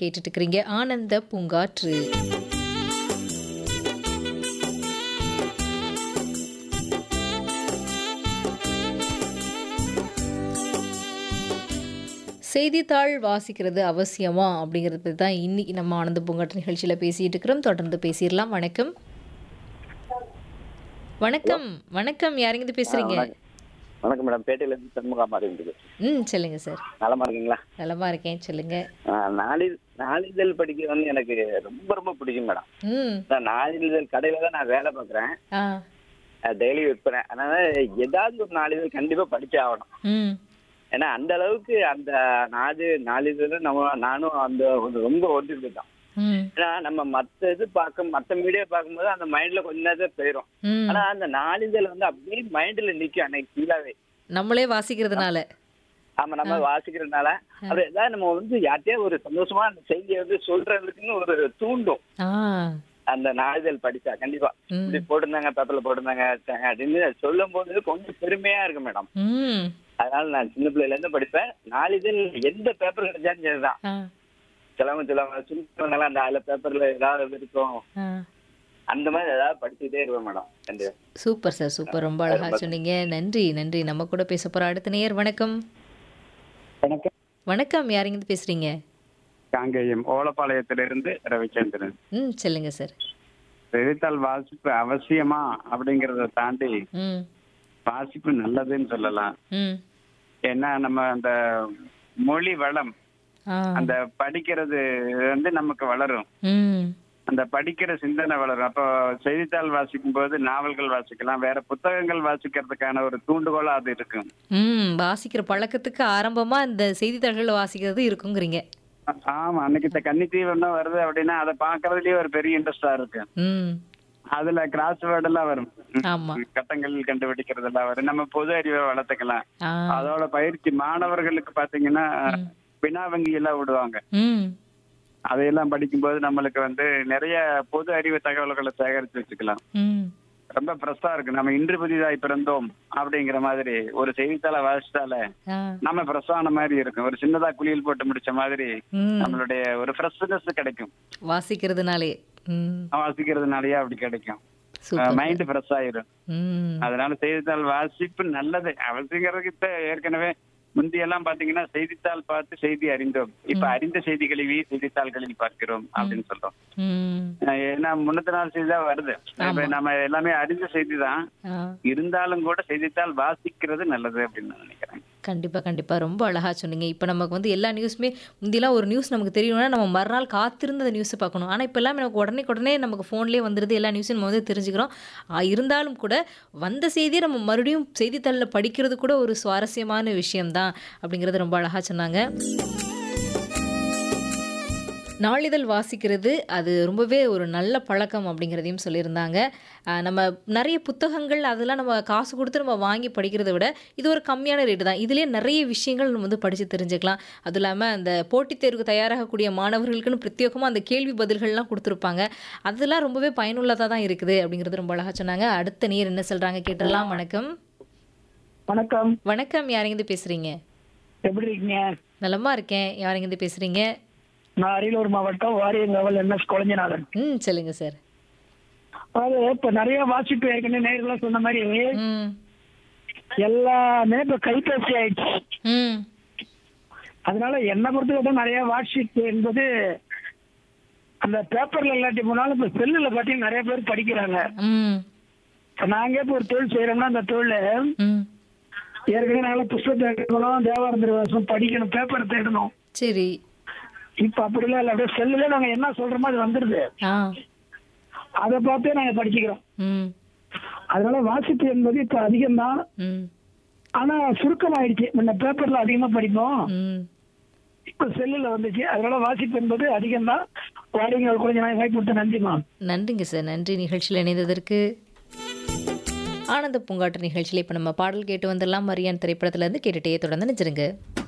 கேட்டுட்டு இருக்கிறீங்க ஆனந்த பூங்காற்று செய்தித்தாள் வாசிக்கிறது அவசியமா அப்படிங்கிறது பற்றி தான் இன்னைக்கு நம்ம ஆனந்த பூங்காற்று நிகழ்ச்சியில் பேசிட்டு இருக்கிறோம் தொடர்ந்து பேசிடலாம் வணக்கம் வணக்கம் வணக்கம் யாருங்கிட்ட பேசுறீங்க வணக்கம் மேடம் பேட்டையில இருந்து சண்முகமா இருக்குது ம் சொல்லுங்க சார் நலமா இருக்கீங்களா நலமா இருக்கேன் சொல்லுங்க ஆ, நாளிதழ் நாளிதழ் படிக்க வந்து எனக்கு ரொம்ப ரொம்ப பிடிக்கும் மேடம் ம் நான் நாளிதழ் கடையில தான் நான் வேலை பார்க்குறேன் ஆ டெய்லி விற்பேன் அதனால ஏதாவது ஒரு நாளிதழ் கண்டிப்பா படிச்சே ஆகணும் ம் ஏன்னா அந்த அளவுக்கு அந்த நாடு நாளிதழ் நம்ம நானும் அந்த ஒரு ரொம்ப ஒட்டி போயிட்டோம் ம் ஏன்னா நம்ம மத்த இது பார்க்க மத்த மீடியா பார்க்கும்போது அந்த மைண்ட்ல கொஞ்ச நேரத்தில் போயிடும் ம் ஆனா அந்த நாளிதழ் வந்து அப்படியே மைண்ட்ல நிக்கும் அன்னைக்கு ஃபீலாவே நம்மளே வாசிக்கிறதுனால ஆமா நம்ம வாசிக்கிறதுனால அப்புறம் ஏதாவது நம்ம வந்து யார்கிட்டயே ஒரு சந்தோஷமா அந்த செய்தியை வந்து சொல்றதுக்குன்னு ஒரு தூண்டும் ஆ அந்த நாளிதழ் படிச்சா கண்டிப்பா ம். இப்படி போட்டிருந்தாங்க பேப்பர்ல போட்டிருந்தாங்க வச்சாங்க அப்படின்னு சொல்லும் போது கொஞ்சம் பெருமையா இருக்கும் மேடம் ம் அதனால நான் சின்ன பிள்ளையில இருந்து படிப்பேன் நாளிதழ் எந்த பேப்பர் கிடைச்சாலும் சரிதான் ஆ சிலவங்க சிலவங்க சுத்தவங்கலாம் அந்த அதுல பேப்பர்ல ஏதாவது இருக்கும் ஆ அந்த மாதிரி ஏதாவது படிச்சுட்டே இருப்பேன் மேடம் கண்டிப்பா சூப்பர் சார் சூப்பர் ரொம்ப அழகா சொன்னீங்க நன்றி நன்றி நம்ம கூட பேச போற அடுத்த நேயர் வணக்கம் வணக்கம் வணக்கம் யாருங்க பேசுறீங்க காங்கேயம் ஓலப்பாளையத்திலிருந்து ரவிச்சந்திரன் ம் சொல்லுங்க சார் செய்தித்தாள் வாசிப்பு அவசியமா அப்படிங்கறத தாண்டி ம் வாசிப்பு நல்லதுன்னு சொல்லலாம் ம் ஏன்னா நம்ம அந்த மொழி வளம் ஆ அந்த படிக்கிறது வந்து நமக்கு வளரும் ம் அந்த படிக்கிற சிந்தனை வளரும் அப்போ செய்தித்தாள் வாசிக்கும் போது நாவல்கள் வாசிக்கலாம் வேற புத்தகங்கள் வாசிக்கிறதுக்கான ஒரு தூண்டுகோலா அது இருக்கும் ம் வாசிக்கிற பழக்கத்துக்கு ஆரம்பமா இந்த செய்தித்தாள்கள் வாசிக்கிறது இருக்குங்கிறீங்க ஆ- ஆமா அன்னைக்கு இந்த கன்னித்தீவன்னா வருது அப்படின்னா அதை பாக்குறதுலயே ஒரு பெரிய இன்ட்ரெஸ்டா இருக்கு ம் அதுல கிராஸ் வேர்ட் எல்லாம் வரும் ஆமா கட்டங்கள் கண்டுபிடிக்கிறது எல்லாம் வரும் நம்ம பொது அறிவை வளர்த்துக்கலாம் ஆ அதோட பயிற்சி மாணவர்களுக்கு பாத்தீங்கன்னா வினா வங்கி எல்லாம் விடுவாங்க ம் அதையெல்லாம் படிக்கும்போது நம்மளுக்கு வந்து நிறைய பொது அறிவு தகவல்களை சேகரித்து வச்சுக்கலாம் ம் ரொம்ப ஃப்ரெஷ்ஷா இருக்கு நம்ம இன்று புதிதாய் பிறந்தோம் அப்படிங்கிற மாதிரி ஒரு செய்தித்தாளை வாசித்தால ஆ நம்ம ஃப்ரெஷ்ஷான மாதிரி இருக்கும் ஒரு சின்னதா குளியல் போட்டு முடிச்ச மாதிரி ம் நம்மளுடைய ஒரு ஃப்ரெஷ்னஸ் கிடைக்கும் வாசிக்கிறதுனாலே ம் வாசிக்கிறதுனாலயே அப்படி கிடைக்கும் சூப்பர் மைண்ட் ஃப்ரெஷ் ஆயிரும் ம் அதனால செய்தித்தாள் வாசிப்பு நல்லது அவசியங்கிறதுக்கு இப்ப ஏற்கனவே முந்தியெல்லாம் பாத்தீங்கன்னா செய்தித்தாள் பார்த்து செய்தி அறிந்தோம் இப்ப அறிந்த செய்திகளையே செய்தித்தாள்களில் பார்க்கிறோம் அப்படின்னு சொல்றோம் ம் அஹ் ஏன்னா முன்னத்த நாள் செய்தி தான் வருது இப்ப நம்ம எல்லாமே அறிந்த செய்தி தான் ஆ இருந்தாலும் கூட செய்தித்தாள் வாசிக்கிறது நல்லது அப்படின்னு நான் நினைக்கிறேன் கண்டிப்பா கண்டிப்பா ரொம்ப அழகா சொன்னீங்க இப்போ நமக்கு வந்து எல்லா நியூஸுமே முந்தியெல்லாம் ஒரு நியூஸ் நமக்கு தெரியும்னா நம்ம மறுநாள் காத்திருந்து அந்த நியூஸை பார்க்கணும் ஆனால் இப்போ எல்லாமே நமக்கு உடனே உடனே நமக்கு ஃபோன்லேயே வந்துடுது எல்லா நியூஸும் நம்ம வந்து தெரிஞ்சுக்கிறோம் ஆ, இருந்தாலும் கூட வந்த செய்தியை நம்ம மறுபடியும் செய்தித்தாளில் படிக்கிறது கூட ஒரு சுவாரஸ்யமான விஷயம்தான் அப்படிங்கிறது ரொம்ப அழகா சொன்னாங்க நாளிதழ் வாசிக்கிறது அது ரொம்பவே ஒரு நல்ல பழக்கம் அப்படிங்கிறதையும் சொல்லியிருந்தாங்க ஆஹ் நம்ம நிறைய புத்தகங்கள் அதெல்லாம் நம்ம காசு கொடுத்து நம்ம வாங்கி படிக்கிறத விட இது ஒரு கம்மியான ரேட்டு தான் இதுலேயே நிறைய விஷயங்கள் நம்ம வந்து படித்து தெரிஞ்சுக்கலாம் அதுவும் இல்லாமல் அந்த போட்டித் தேர்வுக்கு தயாராகக்கூடிய மாணவர்களுக்குன்னு பிரத்யேகமாக அந்த கேள்வி பதில்கள்லாம் கொடுத்துருப்பாங்க அதெல்லாம் ரொம்பவே பயனுள்ளதாக தான் இருக்குது அப்படிங்கிறது ரொம்ப அழகாக சொன்னாங்க அடுத்த நீர் என்ன சொல்கிறாங்க கேட்டுடலாம் வணக்கம் வணக்கம் வணக்கம் யாரெங்கிருந்து பேசுகிறீங்க எப்படி இருக்கீங்க நலமா இருக்கேன் யாரெங்கிருந்து பேசுகிறீங்க நான் அரியலூர் மாவட்டம் வாரியங்காவல் என்எஸ் குழஞ்சநாதன் ம் சொல்லுங்கள் சார் அதாவது இப்ப நிறைய வாசிப்பு ஏற்கனவே நேர்கள்லாம் சொன்ன மாதிரி ம் எல்லாமே இப்ப கைபேசி ஆயிடுச்சு ம் அதனால என்னை பொறுத்தவரை நிறைய வாசிப்பு என்பது அந்த பேப்பர்ல இல்லாட்டி போனாலும் இப்ப செல்லுல பாத்தீங்கன்னா நிறைய பேர் படிக்கிறாங்க ம் இப்ப நாங்க இப்ப ஒரு தொழில் செய்யறோம்னா அந்த தொழில் ம் ஏற்கனவே நாங்கள புஸ்தகத்தை எடுக்கணும் தேவாரம் திருவாசம் படிக்கணும் பேப்பர் தேடணும் சரி இப்ப அப்படிலாம் இல்லை அப்படியே செல்லுல நாங்க என்ன சொல்றோமோ அது வந்துருது ஆ அதை பார்த்தே நாங்க படிச்சுக்கிறோம் ம் அதனால வாசிப்பு என்பது இப்ப அதிகம்தான் ம் ஆனா சுருக்கமாயிடுச்சு முன்ன பேப்பர்ல அதிகமா படிப்போம் ம் இப்ப செல்லுல வந்துச்சு அதனால வாசிப்பு என்பது அதிகம்தான் வாடிங்க குறைஞ்ச நாள் வாய்ப்பு கொடுத்த நன்றிமா நன்றிங்க சார் நன்றி நிகழ்ச்சியில் இணைந்ததற்கு ஆனந்த பூங்காற்று நிகழ்ச்சியில் இப்போ நம்ம பாடல் கேட்டு வந்துடலாம் மரியான் திரைப்படத்துல இருந்து கேட்டுட்டே தொடர்ந்து நினைச்சிருங்க